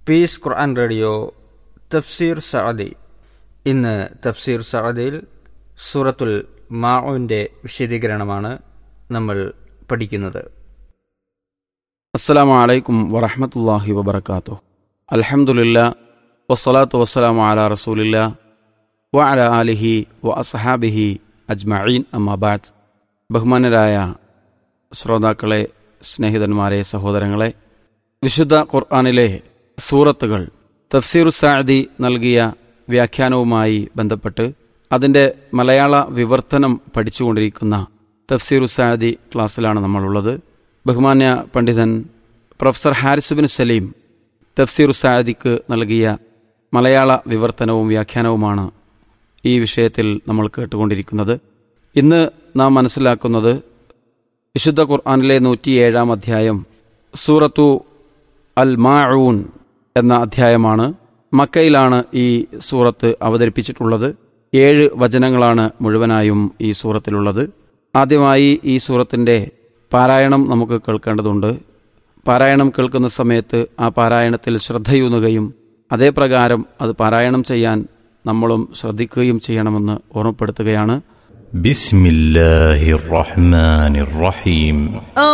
piece ഖുർആൻ radio തഫ്സീർ സഅദി ഇന്ന് തഫ്സീർ സഅദിൽ സൂറത്തുൽ മാഉവിൻ്റെ വിശദീകരണമാണ് നമ്മൾ പഠിക്കുന്നത് അസ്സലാമു അലൈക്കും വറഹമത്തല്ലാഹി വബർക്കാത്തു അൽഹംദുലില്ല വസ്സലാത്തു വസ്സലാമു അലാ റസൂലില്ല വ അല ആലിഹി വ അസഹാബിഹി അജ്മഈൻ അമ്മാബാദ് ബഹുമാനരായ ശ്രോതാക്കളെ സ്നേഹിതന്മാരെ സഹോദരങ്ങളെ വിശുദ്ധ ഖുർആാനിലെ സൂറത്തുകൾ തഫ്സീറു സാദി നൽകിയ വ്യാഖ്യാനവുമായി ബന്ധപ്പെട്ട് അതിൻ്റെ മലയാള വിവർത്തനം പഠിച്ചുകൊണ്ടിരിക്കുന്ന തഫ്സീറു സാദി ക്ലാസ്സിലാണ് നമ്മളുള്ളത് ബഹുമാന്യ പണ്ഡിതൻ പ്രൊഫസർ ഹാരിസുബിൻ സലീം തഫ്സീർ സാദിക്ക് നൽകിയ മലയാള വിവർത്തനവും വ്യാഖ്യാനവുമാണ് ഈ വിഷയത്തിൽ നമ്മൾ കേട്ടുകൊണ്ടിരിക്കുന്നത് ഇന്ന് നാം മനസ്സിലാക്കുന്നത് വിശുദ്ധ ഖുർആാനിലെ നൂറ്റിയേഴാം അധ്യായം സൂറത്തു അൽ മാഊൻ എന്ന അധ്യായമാണ് മക്കയിലാണ് ഈ സൂറത്ത് അവതരിപ്പിച്ചിട്ടുള്ളത് ഏഴ് വചനങ്ങളാണ് മുഴുവനായും ഈ സൂറത്തിലുള്ളത് ആദ്യമായി ഈ സൂറത്തിൻ്റെ പാരായണം നമുക്ക് കേൾക്കേണ്ടതുണ്ട് പാരായണം കേൾക്കുന്ന സമയത്ത് ആ പാരായണത്തിൽ ശ്രദ്ധയൂന്നുകയും അതേപ്രകാരം അത് പാരായണം ചെയ്യാൻ നമ്മളും ശ്രദ്ധിക്കുകയും ചെയ്യണമെന്ന് ഓർമ്മപ്പെടുത്തുകയാണ് بسم الله الرحمن الرحيم